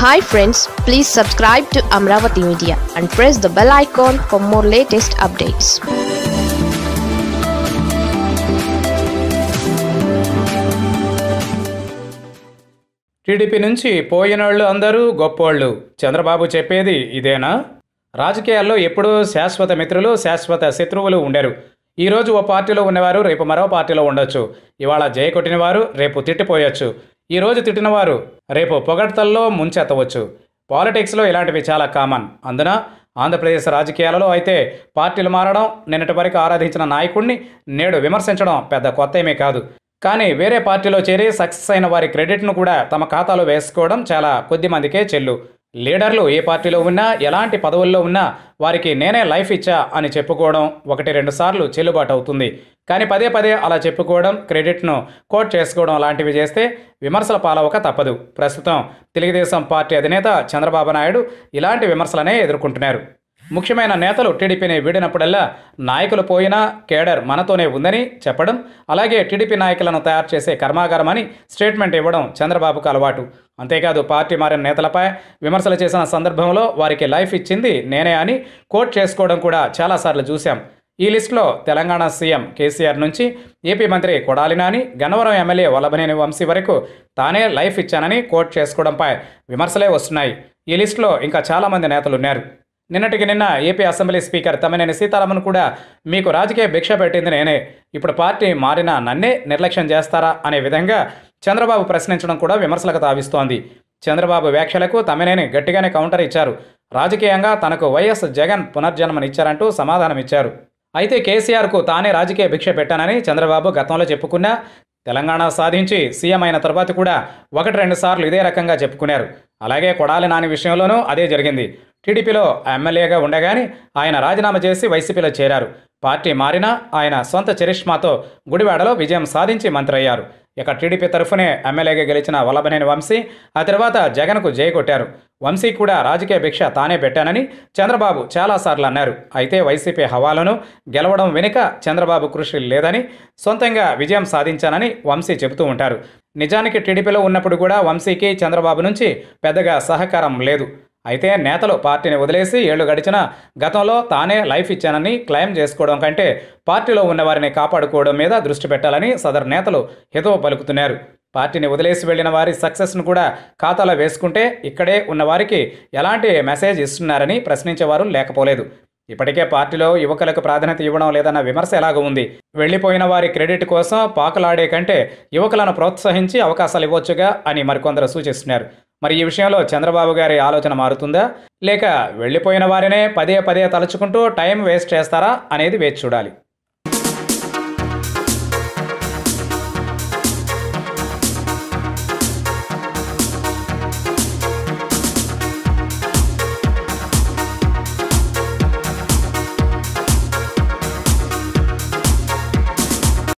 hi friends please subscribe to Amaravati media and press the bell icon for more latest updates TDP నుంచి పోయినోళ్ళు అందరూ గొప్పోళ్ళు చంద్రబాబు చెప్పేది ఇదేనా రాజకీయాల్లో ఎప్పుడూ శాశ్వత మిత్రులు శాశ్వత శత్రువులు ఉండరు ఈరోజు ఓ పార్టీలో ఉన్నవారు రేపు మరో పార్టీలో ఉండొచ్చు ఇవాళ జయ కొట్టినవారు రేపు తిట్టిపోయొచ్చు ఈ రోజు తిట్టినవారు రేపు పొగడ్తల్లో ముంచెత్తవచ్చు పాలిటిక్స్లో ఇలాంటివి చాలా కామన్ అందున ఆంధ్రప్రదేశ్ రాజకీయాలలో అయితే పార్టీలు మారడం నిన్నటి వరకు ఆరాధించిన నాయకుడిని నేడు విమర్శించడం పెద్ద కొత్త ఏమీ కాదు కానీ వేరే పార్టీలో చేరి సక్సెస్ అయిన వారి క్రెడిట్ను కూడా తమ ఖాతాలో వేసుకోవడం చాలా కొద్ది మందికే చెల్లు లీడర్లు ఏ పార్టీలో ఉన్నా ఎలాంటి పదవుల్లో ఉన్నా వారికి నేనే లైఫ్ ఇచ్చా అని చెప్పుకోవడం ఒకటి రెండు సార్లు చెల్లుబాటు అవుతుంది కానీ పదే పదే అలా చెప్పుకోవడం క్రెడిట్ను కోట్ చేసుకోవడం లాంటివి చేస్తే విమర్శల పాలవక తప్పదు ప్రస్తుతం తెలుగుదేశం పార్టీ అధినేత చంద్రబాబు నాయుడు ఇలాంటి విమర్శలనే ఎదుర్కొంటున్నారు ముఖ్యమైన నేతలు టీడీపీని వీడినప్పుడల్లా నాయకులు పోయినా కేడర్ మనతోనే ఉందని చెప్పడం అలాగే టీడీపీ నాయకులను తయారు చేసే కర్మాగారం అని స్టేట్మెంట్ ఇవ్వడం చంద్రబాబుకు అలవాటు అంతేకాదు పార్టీ మారిన నేతలపై విమర్శలు చేసిన సందర్భంలో వారికి లైఫ్ ఇచ్చింది నేనే అని కోట్ చేసుకోవడం కూడా చాలాసార్లు చూశాం ఈ లిస్టులో తెలంగాణ సీఎం కేసీఆర్ నుంచి ఏపీ మంత్రి కొడాలి నాని గన్నవరం ఎమ్మెల్యే వల్లభనేని వంశీ వరకు తానే లైఫ్ ఇచ్చానని కోట్ చేసుకోవడంపై విమర్శలే వస్తున్నాయి ఈ లిస్టులో ఇంకా చాలామంది నేతలు ఉన్నారు నిన్నటికి నిన్న AP assembly speaker Tammineni Sitharaman కూడా మీకు రాజకీయ భిక్ష పెట్టింది నేనే ఇప్పుడు పార్టీ మారినా నన్నే నిర్లక్ష్యం చేస్తారా అనే విధంగా చంద్రబాబు ప్రశ్నించడం కూడా విమర్శలకు తావిస్తోంది చంద్రబాబు వ్యాఖ్యలకు తమ్మినేని గట్టిగానే కౌంటర్ ఇచ్చారు రాజకీయంగా తనకు వైఎస్ జగన్ పునర్జన్మనిచ్చారంటూ సమాధానం ఇచ్చారు అయితే కేసీఆర్కు తానే రాజకీయ భిక్ష పెట్టానని చంద్రబాబు గతంలో చెప్పుకున్నా తెలంగాణ సాధించి సీఎం అయిన తర్వాత కూడా ఒకటి రెండు సార్లు ఇదే రకంగా చెప్పుకున్నారు అలాగే కొడాలి నాని విషయంలోనూ అదే జరిగింది టీడీపీలో ఎమ్మెల్యేగా ఉండగానే ఆయన రాజీనామా చేసి వైసీపీలో చేరారు పార్టీ మారినా ఆయన సొంత చరిష్మాతో గుడివాడలో విజయం సాధించి మంత్రి అయ్యారు ఇక టీడీపీ తరఫునే ఎమ్మెల్యేగా గెలిచిన వల్లభనేని వంశీ ఆ తర్వాత జగన్కు జై కొట్టారు వంశీ కూడా రాజకీయ భిక్ష తానే పెట్టానని చంద్రబాబు చాలాసార్లు అన్నారు అయితే వైసీపీ హవాలను గెలవడం వెనుక చంద్రబాబు కృషి లేదని సొంతంగా విజయం సాధించానని వంశీ చెబుతూ ఉంటారు నిజానికి టీడీపీలో ఉన్నప్పుడు కూడా వంశీకి చంద్రబాబు నుంచి పెద్దగా సహకారం లేదు అయితే నేతలు పార్టీని వదిలేసి ఏళ్లు గడిచిన గతంలో తానే లైఫ్ ఇచ్చానని క్లెయిమ్ చేసుకోవడం కంటే పార్టీలో ఉన్నవారిని కాపాడుకోవడం మీద దృష్టి పెట్టాలని సదరు నేతలు హితవు పలుకుతున్నారు పార్టీని వదిలేసి వెళ్లిన వారి సక్సెస్ను కూడా ఖాతాలో వేసుకుంటే ఇక్కడే ఉన్న వారికి ఎలాంటి మెసేజ్ ఇస్తున్నారని ప్రశ్నించేవారు లేకపోలేదు ఇప్పటికే పార్టీలో యువకులకు ప్రాధాన్యత ఇవ్వడం లేదన్న విమర్శ ఎలాగో ఉంది వెళ్లిపోయిన వారి క్రెడిట్ కోసం పాకులాడే కంటే యువకులను ప్రోత్సహించి అవకాశాలు ఇవ్వొచ్చుగా అని మరికొందరు సూచిస్తున్నారు మరి ఈ విషయంలో చంద్రబాబు గారి ఆలోచన మారుతుందా లేక వెళ్లిపోయిన వారినే పదే పదే తలుచుకుంటూ టైం వేస్ట్ చేస్తారా అనేది వేచి చూడాలి